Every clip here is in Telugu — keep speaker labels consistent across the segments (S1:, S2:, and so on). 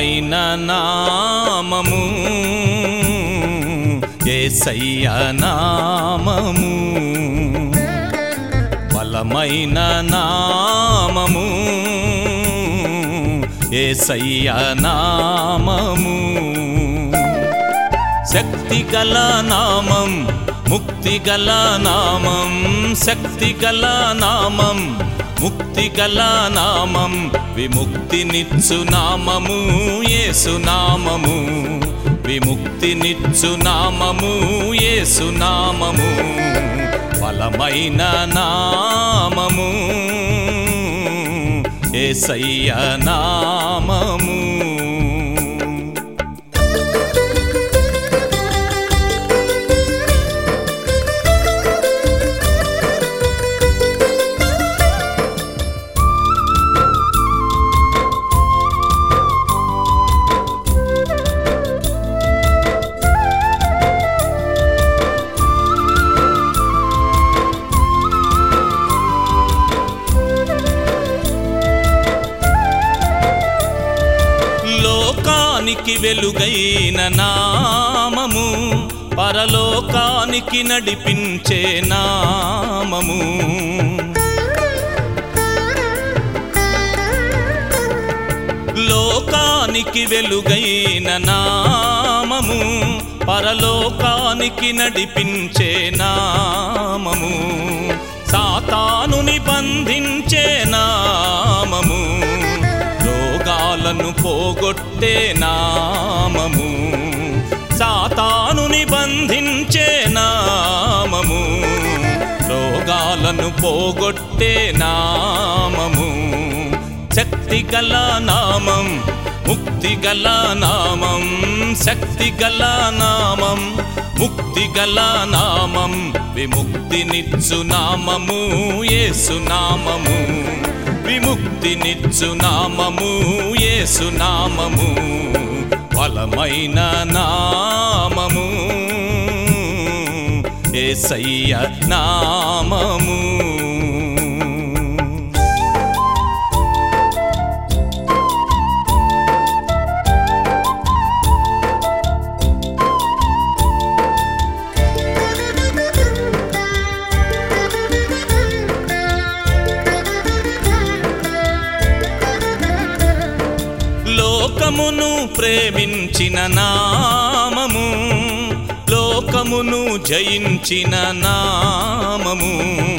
S1: బలమైన నామము ఏసయ్య నామము బలమైన నామము ఏసయ్య నామము శక్తి గల నామం ముక్తి గల నామం శక్తి గల నామం ముక్తి గల నామం విముక్తినిచ్చు నామము యేసు నామము విముక్తినిచ్చు నామము యేసు నామము బలమైన నామము ఏసయ్య నామము లోకానికి వెలుగైన నామము పరలోకానికి నడిపించే నామము లోకానికి వెలుగైన నామము పరలోకానికి నడిపించే నామము సాతానుని బంధించే నామము రోగాలను పోగొట్టే నామము సాతానుని బంధించే నామము రోగాలను పోగొట్టే నామము శక్తి గల నామం ముక్తి గల నామం శక్తి గల నామం ముక్తి గల నామం విముక్తినిచ్చు నామము యేసు నామము విముక్తినిచ్చు నామము యేసు నామము బలమైన నామము ఏసయ్య నామము లోకమును ప్రేమించిన నామము లోకమును జయించిన నామము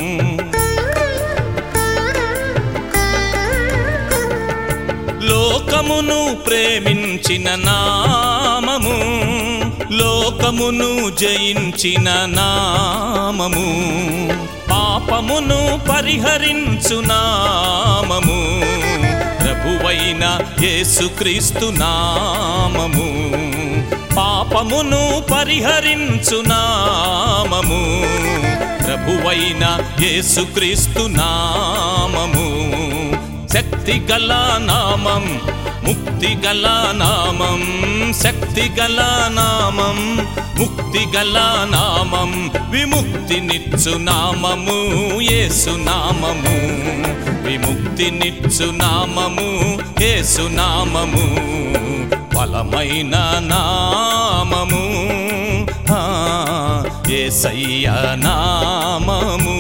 S1: లోకమును ప్రేమించిన నామము లోకమును జయించిన నామము పాపమును పరిహరించు నామము ప్రభువైన యేసుక్రీస్తు నామము పాపమును పరిహరించు నామము ప్రభువైన యేసుక్రీస్తు నామము శక్తి గల నామం ముక్తి గల నామం శక్తి గల నామం ముక్తి గల నామం విముక్తినిచ్చు నామము యేసు నామము విముక్తినిచ్చు నామము యేసు నామము బలమైన నామము ఆ, యేసయ్య నామము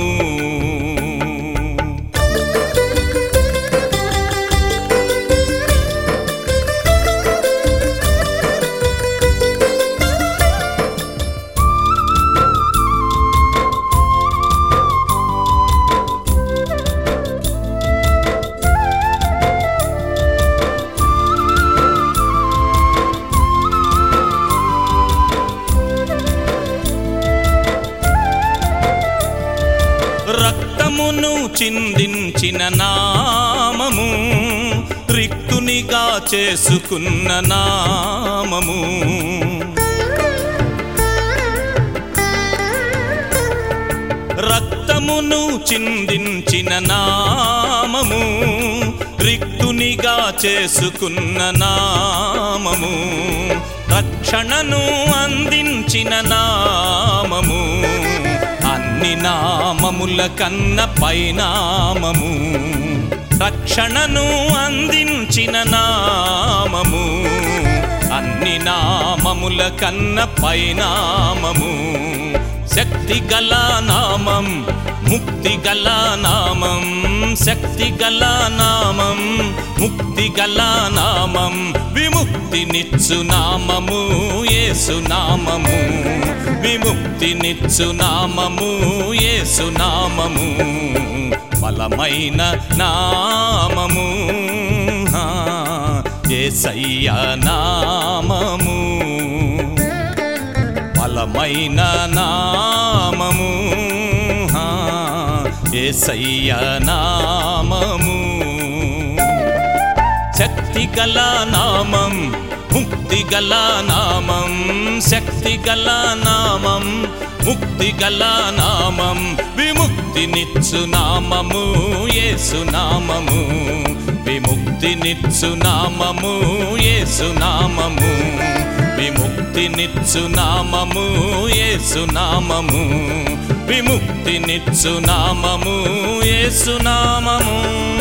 S1: రక్తమును చిందించిన నామము రిక్తునిగా చేసుకున్న నామము రక్తమును చిందించిన నామము రిక్తునిగా చేసుకున్న నామము రక్షణను అందించిన నామము అన్ని నామముల కన్న పైనామము రక్షణను అందించిన నామము అన్ని నామముల కన్న పైనామము శక్తి గల నామం ముక్తి గల నామం శక్తి గల నామం ముక్తి గల నామం విముక్తినిచ్చు నామము యేసు నామము విముక్తినిచ్చు నామము యేసు నామము బలమైన నామము ఆ, యేసయ్య నామము బలమైన నామము ఆ, యేసయ్య నామము శక్తి గల నామం ముక్తి గల నామం శక్తి గల నామం ముక్తి గల నామం విముక్తినిచ్చు నామము యేసు నామము విముక్తినిచ్చు నామము యేసు నామము విముక్తినిచ్చు నామము యేసు నామము విముక్తినిచ్చు నామము యేసు నామము